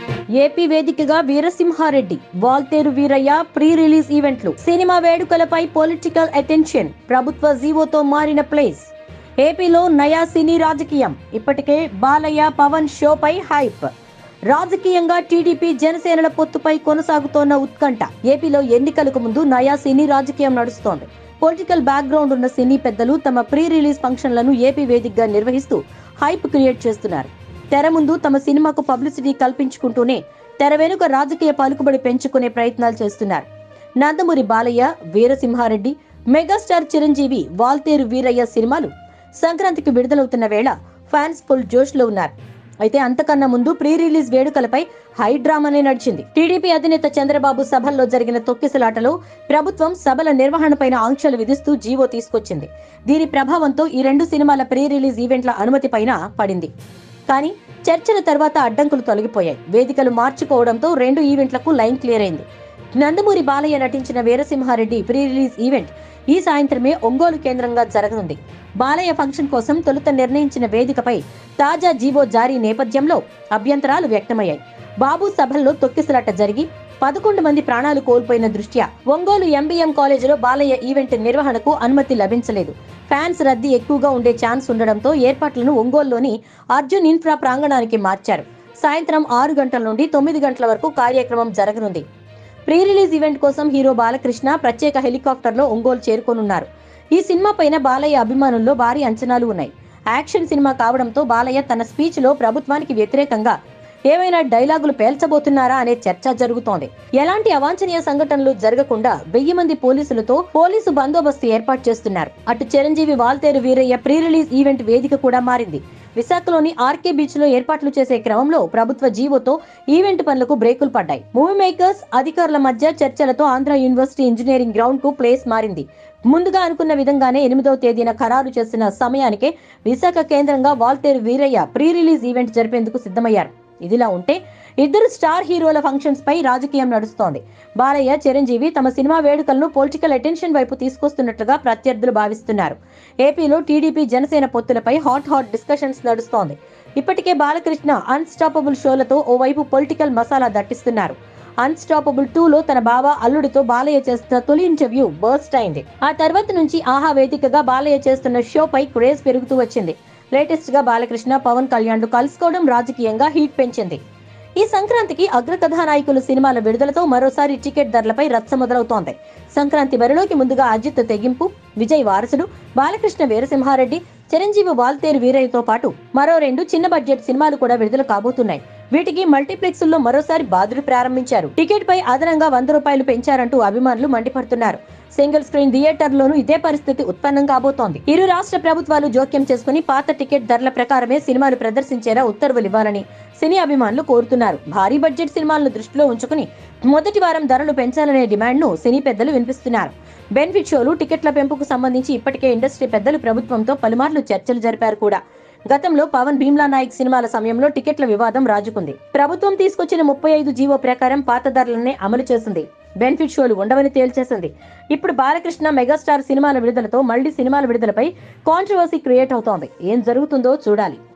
AP వేదికగా Veera Simha Reddy Waltair Veerayya pre release ఈవెంట్లు సినిమా వేడుకలపై పొలిటికల్ అటెన్షన్ ప్రభుత్వ జీవోతో మారిన ప్లేస్ ఏపీలో నయా సినీ రాజకీయం ఇప్పటికే బాలయ్య పవన్ షోపై హైప్ రాజకీయంగా టీడీపీ జనసేనల పొత్తుపై కొనసాగుతోన్న ఉత్కంఠ ఏపీలో ఎన్నికలకు ముందు నయా సినీ రాజకీయం నడుస్తోంది పొలిటికల్ బ్యాక్గ్రౌండ్ ఉన్న సినీ పెద్దలు తమ ప్రీ రిలీజ్ ఫంక్షన్లను ఏపీ వేదికగా నిర్వహిస్తూ హైప్ క్రియేట్ చేస్తున్నారు తెర ముందు తమ సినిమాకు పబ్లిసిటీ కల్పించుకుంటూనే తెర వెనుక రాజకీయ పలుకుబడి పెంచుకునే ప్రయత్నాలు చేస్తున్నారు నందమూరి బాలయ్య వీరసింహారెడ్డి మెగాస్టార్ చిరంజీవి వాల్తేరు వీరయ్య సినిమాలు సంక్రాంతికి విడుదలవుతున్న వేళ ఫ్యాన్స్ ఫుల్ జోష్లో ఉన్నారు అయితే అంతకన్నా ముందు ప్రీ రిలీజ్ వేడుకలపై హై డ్రామానే నడిచింది టీడీపీ అధినేత చంద్రబాబు సభల్లో జరిగిన తొక్కిసలాటలో ప్రభుత్వం సభల నిర్వహణపైన ఆంక్షలు విధిస్తూ జీవో తీసుకొచ్చింది దీని ప్రభావంతో ఈ రెండు సినిమాల ప్రీ రిలీజ్ ఈవెంట్ల అనుమతిపైన పడింది కానీ చర్చల తర్వాత అడ్డంకులు తొలగిపోయాయి వేదికలు మార్చుకోవడంతో రెండు ఈవెంట్లకు లైన్ క్లియర్ అయింది నందమూరి బాలయ్య నటించిన వీరసింహారెడ్డి ప్రీ రిలీజ్ ఈవెంట్ ఈ సాయంత్రమే ఒంగోలు కేంద్రంగా జరగనుంది బాలయ్య ఫంక్షన్ కోసం తొలుత నిర్ణయించిన వేదికపై తాజా జీవో జారీ నేపథ్యంలో అభ్యంతరాలు వ్యక్తమయ్యాయి బాబు సభల్లో తొక్కిసలాట జరిగి పదకొండు మంది ప్రాణాలు కోల్పోయిన దృష్ట్యా ఒంగోలు ఎంబీఎం కాలేజీలో బాలయ్య ఈవెంట్ నిర్వహణకు అనుమతి లభించలేదు ఫ్యాన్స్ రద్దీ ఎక్కువగా ఉండే ఛాన్స్ ఉండడంతో ఏర్పాట్లను ఒంగోలులోని అర్జున్ ఇన్ఫ్రా ప్రాంగణానికి మార్చారు సాయంత్రం ఆరు గంటల నుండి తొమ్మిది గంటల వరకు కార్యక్రమం జరగనుంది ప్రీ రిలీజ్ ఈవెంట్ కోసం హీరో బాలకృష్ణ ప్రత్యేక హెలికాప్టర్లో ఒంగోలు చేరుకోనున్నారు ఈ సినిమా పైన బాలయ్య అభిమానుల్లో భారీ అంచనాలు ఉన్నాయి యాక్షన్ సినిమా కావడంతో బాలయ్య తన స్పీచ్ లో ప్రభుత్వానికి వ్యతిరేకంగా ఏమైనా డైలాగులు పేల్చబోతున్నారా అనే చర్చ జరుగుతోంది ఎలాంటి అవాంఛనీయ సంఘటనలు జరగకుండా వెయ్యి మంది పోలీసులతో పోలీసు బందోబస్తు ఏర్పాటు చేస్తున్నారు అటు Chiranjeevi Waltair Veerayya pre release event వేదిక కూడా మారింది విశాఖలోని ఆర్కే బీచ్ లో ఏర్పాట్లు చేసే క్రమంలో ప్రభుత్వ జీవోతో ఈవెంట్ పనులకు బ్రేకులు పడ్డాయి మూవీ మేకర్స్ అధికారుల మధ్య చర్చలతో ఆంధ్ర యూనివర్సిటీ ఇంజనీరింగ్ గ్రౌండ్ కు ప్లేస్ మారింది ముందుగా అనుకున్న విధంగానే ఎనిమిదవ తేదీన ఖరారు చేసిన సమయానికే విశాఖ కేంద్రంగా Waltair Veerayya pre release event జరిపేందుకు సిద్ధమయ్యారు ఇదిలా ఉంటే ఇద్దరు స్టార్ హీరోల ఫంక్షన్స్ పై రాజకీయం నడుస్తోంది బాలయ్య చిరంజీవి తమ సినిమా వేడుకలను పొలిటికల్ అటెన్షన్ వైపు తీసుకొస్తున్నట్లుగా ప్రత్యర్థులు భావిస్తున్నారు ఏపీలో టీడీపీ జనసేన పొత్తులపై హాట్ హాట్ డిస్కషన్స్ నడుస్తోంది ఇప్పటికే బాలకృష్ణ అన్స్టాపబుల్ షోలతో ఓవైపు పొలిటికల్ మసాలా దట్టిస్తున్నారు అన్స్టాపబుల్ టూలో తన బావ అల్లుడితో బాలయ్య చేస్తున్న తొలి ఇంటర్వ్యూ బర్స్ట్ అయింది ఆ తర్వాత నుంచి ఆహా వేదికగా బాలయ్య చేస్తున్న షోపై క్రేజ్ పెరుగుతూ వచ్చింది లేటెస్ట్ గా బాలకృష్ణ పవన్ కళ్యాణ్లు కలుసుకోవడం రాజకీయంగా హీట్ పెంచింది ఈ సంక్రాంతికి అగ్రకథానాయకులు సినిమాల విడుదలతో మరోసారి టికెట్ ధరలపై రచ్చ మొదలవుతోంది సంక్రాంతి బరిలోకి ముందుగా అజిత్ తెగింపు విజయ్ వారసుడు బాలకృష్ణ వీరసింహారెడ్డి చిరంజీవి వాల్తేరు వీరయ్యతో పాటు మరో రెండు చిన్న బడ్జెట్ సినిమాలు కూడా విడుదల కాబోతున్నాయి వీటికి మల్టీప్లెక్స్ లో మరోసారి బాదులు ప్రారంభించారు టికెట్ పై అదనంగా వంద రూపాయలు పెంచారంటూ అభిమానులు మండిపడుతున్నారు సింగిల్ స్క్రీన్ థియేటర్లోనూ ఇదే పరిస్థితి ఉత్పన్నం కాబోతోంది ఇరు రాష్ట్ర ప్రభుత్వాలు జోక్యం చేసుకుని పాత టికెట్ ధరల ప్రకారమే సినిమాలు ప్రదర్శించేలా ఉత్తర్వులు ఇవ్వాలని సినీ అభిమానులు కోరుతున్నారు భారీ బడ్జెట్ సినిమాలను దృష్టిలో ఉంచుకుని మొదటి వారం ధరలు పెంచాలనే డిమాండ్ను సినీ పెద్దలు వినిపిస్తున్నారు బెనిఫిట్ షోలు టికెట్ల పెంపుకు సంబంధించి ఇప్పటికే ఇండస్ట్రీ పెద్దలు ప్రభుత్వంతో పలుమార్లు చర్చలు జరిపారు కూడా గతంలో పవన్ భీమ్లా నాయక్ సినిమాల సమయంలో టికెట్ల వివాదం రాజుకుంది ప్రభుత్వం తీసుకొచ్చిన ముప్పై ఐదు జీవో ప్రకారం పాత ధరలనే అమలు చేసింది బెనిఫిట్ షోలు ఉండవని తేల్చేసింది ఇప్పుడు బాలకృష్ణ మెగాస్టార్ సినిమాల విడుదలతో మళ్లీ సినిమాల విడుదలపై కాంట్రవర్సీ క్రియేట్ అవుతోంది ఏం జరుగుతుందో చూడాలి